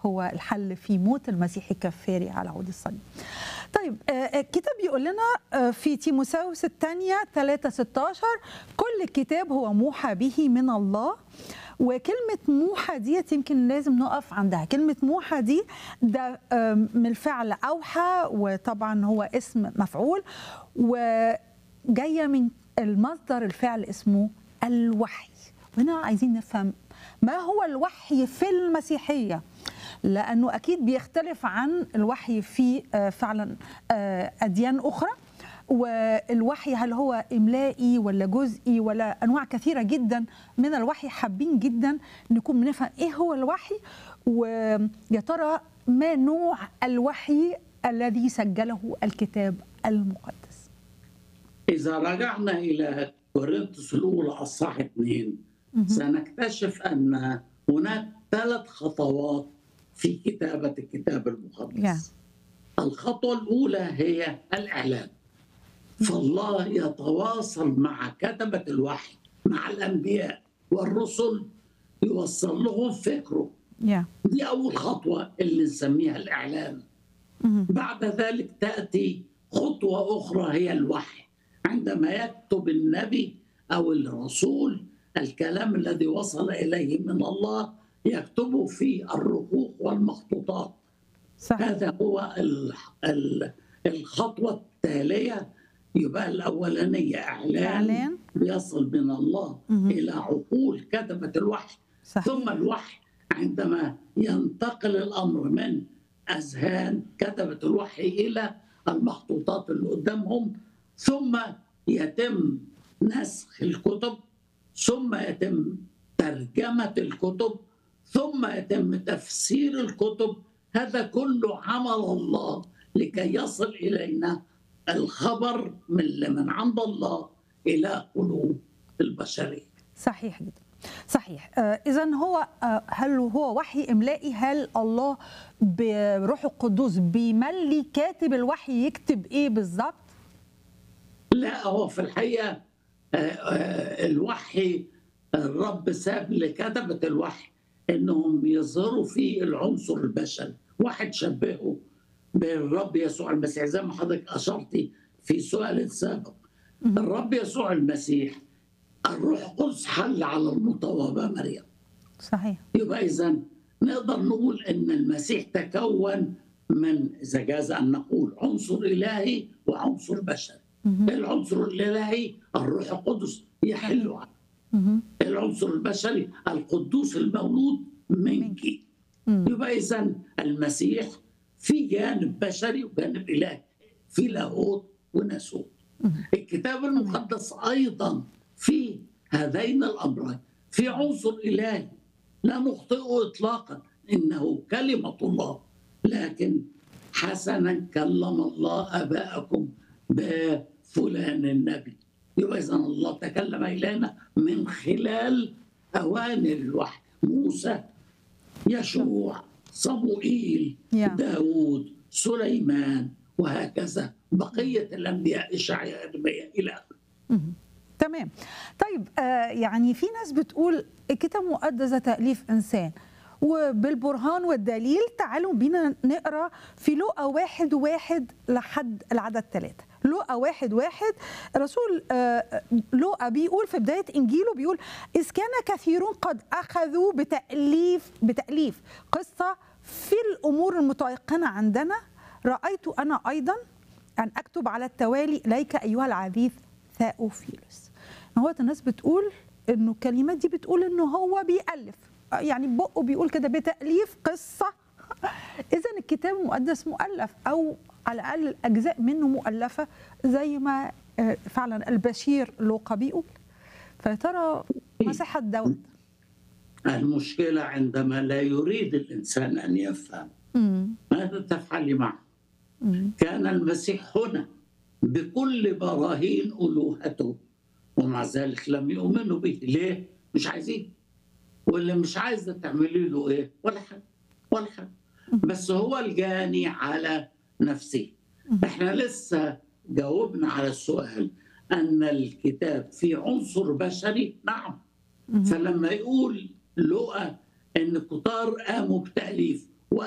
هو الحل في موت المسيح الكفاري على عود الصليب طيب آه، آه، الكتاب بيقول لنا آه، في تيموساوس الثانية 3 16 كل كتاب هو موحى به من الله وكلمة موحى ديت يمكن لازم نقف عندها كلمة موحى دي ده آم، من الفعل أوحى وطبعا هو اسم مفعول وجاية من المصدر الفعل اسمه الوحي وهنا عايزين نفهم ما هو الوحي في المسيحية لأنه أكيد بيختلف عن الوحي في آه، فعلا آه، أديان أخرى والوحي هل هو إملائي ولا جزئي ولا أنواع كثيرة جدا من الوحي حابين جدا نكون بنفهم إيه هو الوحي ويا ترى ما نوع الوحي الذي سجله الكتاب المقدس إذا رجعنا إلى كورنثوس الأولى أصحاح اثنين سنكتشف أن هناك ثلاث خطوات في كتابة الكتاب المقدس الخطوة الأولى هي الإعلان فالله يتواصل مع كتبة الوحي مع الأنبياء والرسل يوصل لهم فكره يا دي أول خطوة اللي نسميها الإعلان بعد ذلك تأتي خطوة أخرى هي الوحي عندما يكتب النبي أو الرسول الكلام الذي وصل إليه من الله يكتبه في الرقوق والمخطوطات صح هذا هو ال- ال- الخطوة التالية يبقى الأولانية إعلان إعلان. يصل من الله مهم. إلى عقول كتبة الوحي صح ثم الوحي عندما ينتقل الامر من اذهان كتبه الوحي الى المخطوطات اللي قدامهم ثم يتم نسخ الكتب ثم يتم ترجمه الكتب ثم يتم تفسير الكتب هذا كله عمل الله لكي يصل الينا الخبر من من عند الله الى قلوب البشريه صحيح جدا صحيح آه اذا هو آه هل هو وحي املائي هل الله بروح القدوس بيملي كاتب الوحي يكتب ايه بالظبط لا هو في الحقيقه آه، آه، الوحي الرب ساب لكتبه الوحي انهم يظهروا فيه العنصر البشري واحد شبهه بالرب يسوع المسيح زي ما حضرتك اشرتي في سؤال السابق الرب يسوع المسيح الروح القدس حل على المطوبه مريم صحيح يبقى اذا نقدر نقول ان المسيح تكون من اذا جاز ان نقول عنصر الهي وعنصر بشري العنصر الالهي الروح القدس يحل عليه مهم. العنصر البشري القدوس المولود منك مم. يبقى اذا المسيح في جانب بشري وجانب الهي في لاهوت وناسوت الكتاب المقدس ايضا في هذين الامرين في عنصر الهي لا نخطئه اطلاقا انه كلمه الله لكن حسنا كلم الله اباءكم بفلان النبي يبقى اذا الله تكلم الينا من خلال اوامر الوحي موسى يشوع صموئيل يا. داود سليمان وهكذا بقيه الانبياء اشعياء ارميا الى اخره مهم. تمام طيب آه يعني في ناس بتقول الكتاب المقدس ده تأليف إنسان وبالبرهان والدليل تعالوا بينا نقرا في لقا واحد واحد لحد العدد ثلاثة لقا واحد واحد رسول آه، لقا بيقول في بداية إنجيله بيقول إذ كان كثيرون قد أخذوا بتأليف بتأليف قصة في الأمور المتيقنة عندنا رأيت أنا أيضا أن أكتب على التوالي إليك أيها العزيز ثاوفيلوس هو الناس بتقول إنه الكلمات دي بتقول إنه هو بيألف يعني بقه بيقول كده بتأليف قصة إذا الكتاب المقدس مؤلف أو على الأقل الأجزاء منه مؤلفة زي ما آه، فعلا البشير لوقا بيقول فيا ترى ما صحة دوت المشكله عندما لا يريد الانسان ان يفهم مم. ماذا تفعلي معه مم. كان المسيح هنا بكل براهين الوهته ومع ذلك لم يؤمنوا به ليه؟ مش عايزين واللي مش عايزه تعملي له ايه؟ ولا حاجه ولا حاجه بس هو الجاني على نفسه احنا لسه جاوبنا على السؤال ان الكتاب فيه عنصر بشري نعم فلما يقول لقى ان كتار قاموا بتاليف